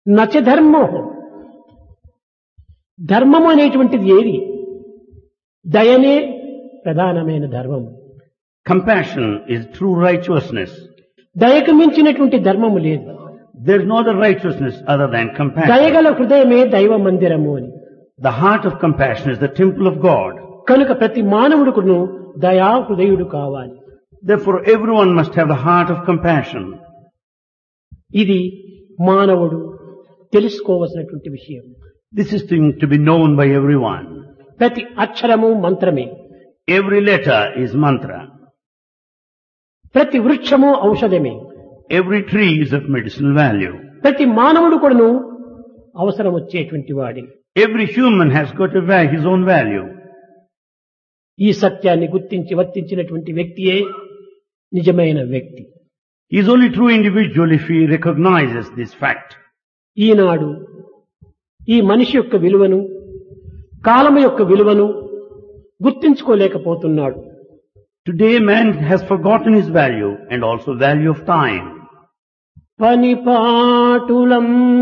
నచ ధర్మో ధర్మము అనేటువంటిది ఏది దయనే ప్రధానమైన ధర్మము Compassion is true righteousness. దయకు మించినటువంటి ధర్మము లేదు There is no other righteousness other than compassion. దయగల హృదయమే దైవ మందిరము అని The heart of compassion is the temple of God. కనుక ప్రతి మానవుడుకును దయా హృదయుడు కావాలి Therefore, everyone must have the heart of compassion. ఇది మానవుడు తెలుసుకోవలసినటువంటి విషయం This is thing to be known by everyone. ప్రతి అక్షరము మంత్రమే Every letter is mantra. ప్రతి వృక్షము ఔషధమే Every tree is of medicinal value. ప్రతి మానవుడు కూడాను అవసరం వచ్చేటువంటి వాడి Every human has got a va- his own value. ఈ సత్యాన్ని గుర్తించి వర్తించినటువంటి వ్యక్తియే నిజమైన వ్యక్తి He is only true individual if he recognizes this fact. ఈనాడు ఈ మనిషి యొక్క విలువను కాలము యొక్క విలువను గుర్తించుకోలేకపోతున్నాడు Today man has forgotten his value and also value of time. పని పాటులం